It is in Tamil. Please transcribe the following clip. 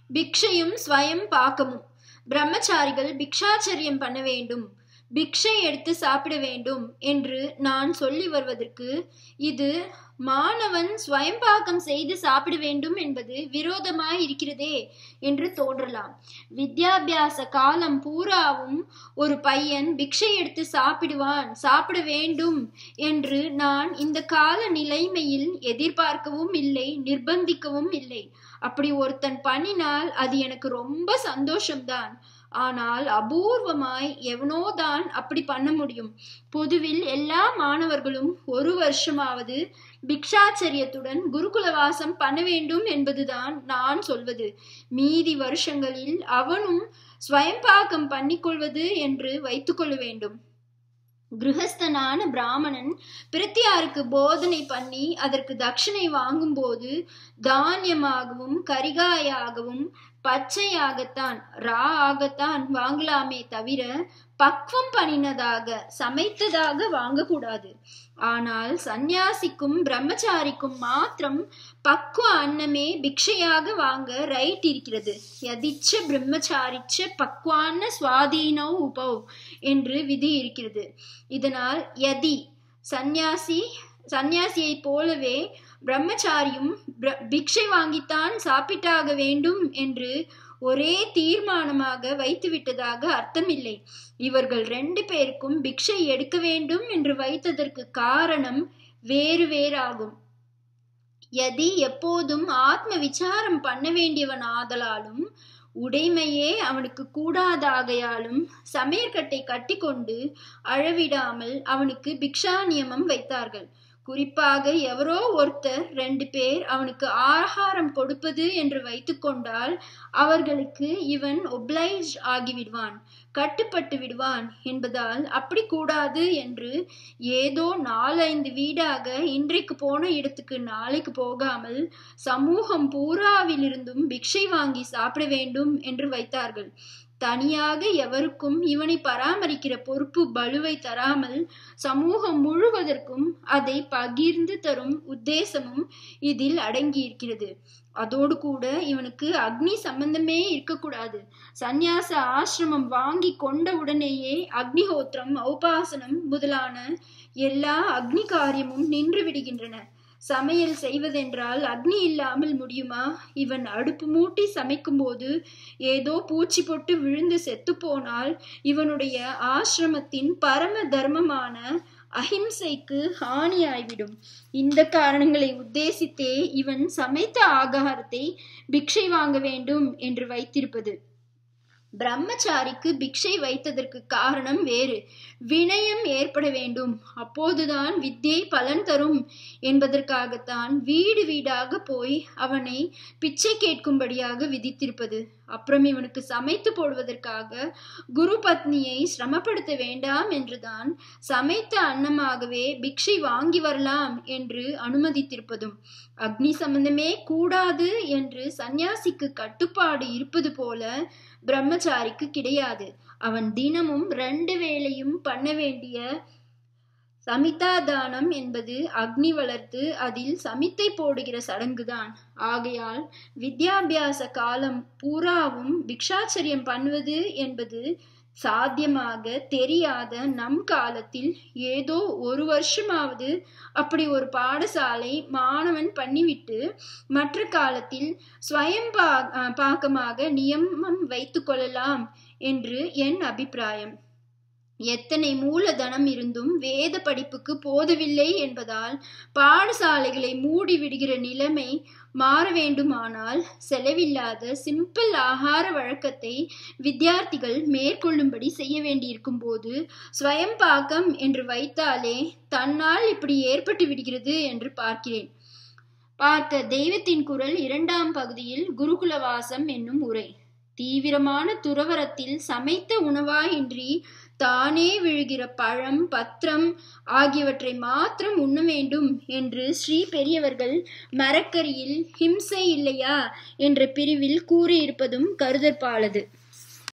பிக்ஷையும் ஸ்வயம் பாக்கமும் பிரம்மச்சாரிகள் பிக்ஷாச்சரியம் பண்ண வேண்டும் பிக்ஷை எடுத்து சாப்பிட வேண்டும் என்று நான் சொல்லி வருவதற்கு இது மாணவன் ஸ்வயம்பாக்கம் செய்து சாப்பிட வேண்டும் என்பது விரோதமாய் இருக்கிறதே என்று தோன்றலாம் வித்யாபியாச காலம் பூராவும் ஒரு பையன் பிக்ஷை எடுத்து சாப்பிடுவான் சாப்பிட வேண்டும் என்று நான் இந்த கால நிலைமையில் எதிர்பார்க்கவும் இல்லை நிர்பந்திக்கவும் இல்லை அப்படி ஒருத்தன் பண்ணினால் அது எனக்கு ரொம்ப சந்தோஷம்தான் ஆனால் அபூர்வமாய் எவனோதான் அப்படி பண்ண முடியும் பொதுவில் எல்லா மாணவர்களும் ஒரு வருஷமாவது பிக்ஷாச்சரியத்துடன் குருகுலவாசம் பண்ண வேண்டும் என்பதுதான் நான் சொல்வது மீதி வருஷங்களில் அவனும் ஸ்வயம்பாக்கம் பண்ணிக்கொள்வது என்று வைத்துக்கொள்ள வேண்டும் கிரகஸ்தனான பிராமணன் பிரத்தியாருக்கு போதனை பண்ணி அதற்கு தட்சிணை வாங்கும்போது தானியமாகவும் கரிகாயாகவும் பச்சையாகத்தான் ரா ஆகத்தான் வாங்கலாமே தவிர பக்வம் பண்ணினதாக சமைத்ததாக வாங்கக்கூடாது ஆனால் சந்நியாசிக்கும் பிரம்மச்சாரிக்கும் மாத்திரம் பக்குவ அன்னமே பிக்ஷையாக வாங்க ரைட் இருக்கிறது யதிச்ச பிரம்மச்சாரிச்ச பக்வான சுவாதீனோ உபோ என்று விதி இருக்கிறது இதனால் யதி சந்நியாசி சந்நியாசியை போலவே பிரம்மச்சாரியும் பிக்ஷை வாங்கித்தான் சாப்பிட்டாக வேண்டும் என்று ஒரே தீர்மானமாக வைத்து விட்டதாக அர்த்தமில்லை இவர்கள் ரெண்டு பேருக்கும் பிக்ஷை எடுக்க வேண்டும் என்று வைத்ததற்கு காரணம் வேறு வேறாகும் யதி எப்போதும் ஆத்ம விசாரம் பண்ண வேண்டியவன் ஆதலாலும் உடைமையே அவனுக்கு கூடாதாகையாலும் சமையற்கட்டை கட்டிக்கொண்டு அழவிடாமல் அவனுக்கு பிக்ஷா நியமம் வைத்தார்கள் குறிப்பாக எவரோ ஒருத்தர் ரெண்டு பேர் அவனுக்கு ஆகாரம் கொடுப்பது என்று வைத்துக்கொண்டால் அவர்களுக்கு இவன் ஒப்ளைஜ் ஆகிவிடுவான் கட்டுப்பட்டு விடுவான் என்பதால் அப்படி கூடாது என்று ஏதோ நாலைந்து வீடாக இன்றைக்கு போன இடத்துக்கு நாளைக்கு போகாமல் சமூகம் பூராவிலிருந்தும் பிக்ஷை வாங்கி சாப்பிட வேண்டும் என்று வைத்தார்கள் தனியாக எவருக்கும் இவனை பராமரிக்கிற பொறுப்பு பலுவை தராமல் சமூகம் முழுவதற்கும் அதை பகிர்ந்து தரும் உத்தேசமும் இதில் அடங்கியிருக்கிறது அதோடு கூட இவனுக்கு அக்னி சம்பந்தமே இருக்கக்கூடாது சந்நியாச ஆசிரமம் வாங்கி கொண்ட உடனேயே அக்னிஹோத்திரம் ஔபாசனம் முதலான எல்லா அக்னி காரியமும் நின்று விடுகின்றன சமையல் செய்வதென்றால் அக்னி இல்லாமல் முடியுமா இவன் அடுப்பு மூட்டி சமைக்கும் போது ஏதோ பூச்சி போட்டு விழுந்து செத்து போனால் இவனுடைய ஆசிரமத்தின் பரம தர்மமான அஹிம்சைக்கு ஹானியாய்விடும் இந்த காரணங்களை உத்தேசித்தே இவன் சமைத்த ஆகாரத்தை பிக்ஷை வாங்க வேண்டும் என்று வைத்திருப்பது பிரம்மச்சாரிக்கு பிக்ஷை வைத்ததற்கு காரணம் வேறு வினயம் ஏற்பட வேண்டும் அப்போதுதான் வித்தியை பலன் தரும் என்பதற்காகத்தான் வீடு வீடாக போய் அவனை பிச்சை கேட்கும்படியாக விதித்திருப்பது அப்புறம் இவனுக்கு சமைத்து போடுவதற்காக குரு பத்னியை சிரமப்படுத்த வேண்டாம் என்றுதான் சமைத்த அன்னமாகவே பிக்ஷை வாங்கி வரலாம் என்று அனுமதித்திருப்பதும் அக்னி சம்பந்தமே கூடாது என்று சந்நியாசிக்கு கட்டுப்பாடு இருப்பது போல பிரம்மச்சாரிக்கு கிடையாது அவன் தினமும் ரெண்டு வேளையும் பண்ண வேண்டிய சமிதாதானம் என்பது அக்னி வளர்த்து அதில் சமித்தை போடுகிற சடங்குதான் ஆகையால் வித்யாபியாச காலம் பூராவும் பிக்ஷாச்சரியம் பண்ணுவது என்பது சாத்தியமாக தெரியாத நம் காலத்தில் ஏதோ ஒரு வருஷமாவது அப்படி ஒரு பாடசாலை மாணவன் பண்ணிவிட்டு மற்ற காலத்தில் ஸ்வயம் பா பாக்கமாக நியமம் வைத்து கொள்ளலாம் என்று என் அபிப்பிராயம் எத்தனை மூலதனம் இருந்தும் வேத படிப்புக்கு போதவில்லை என்பதால் பாடசாலைகளை மூடி விடுகிற நிலைமை மாற வேண்டுமானால் செலவில்லாத சிம்பிள் ஆகார வழக்கத்தை வித்தியார்த்திகள் மேற்கொள்ளும்படி செய்ய வேண்டியிருக்கும் போது ஸ்வயம் பாக்கம் என்று வைத்தாலே தன்னால் இப்படி ஏற்பட்டு விடுகிறது என்று பார்க்கிறேன் பார்க்க தெய்வத்தின் குரல் இரண்டாம் பகுதியில் குருகுலவாசம் என்னும் உரை தீவிரமான துறவரத்தில் சமைத்த உணவாயின்றி தானே விழுகிற பழம் பத்திரம் ஆகியவற்றை மாத்திரம் உண்ண வேண்டும் என்று ஸ்ரீ பெரியவர்கள் மரக்கரியில் ஹிம்சை இல்லையா என்ற பிரிவில் கூறியிருப்பதும் கருதற்பாலது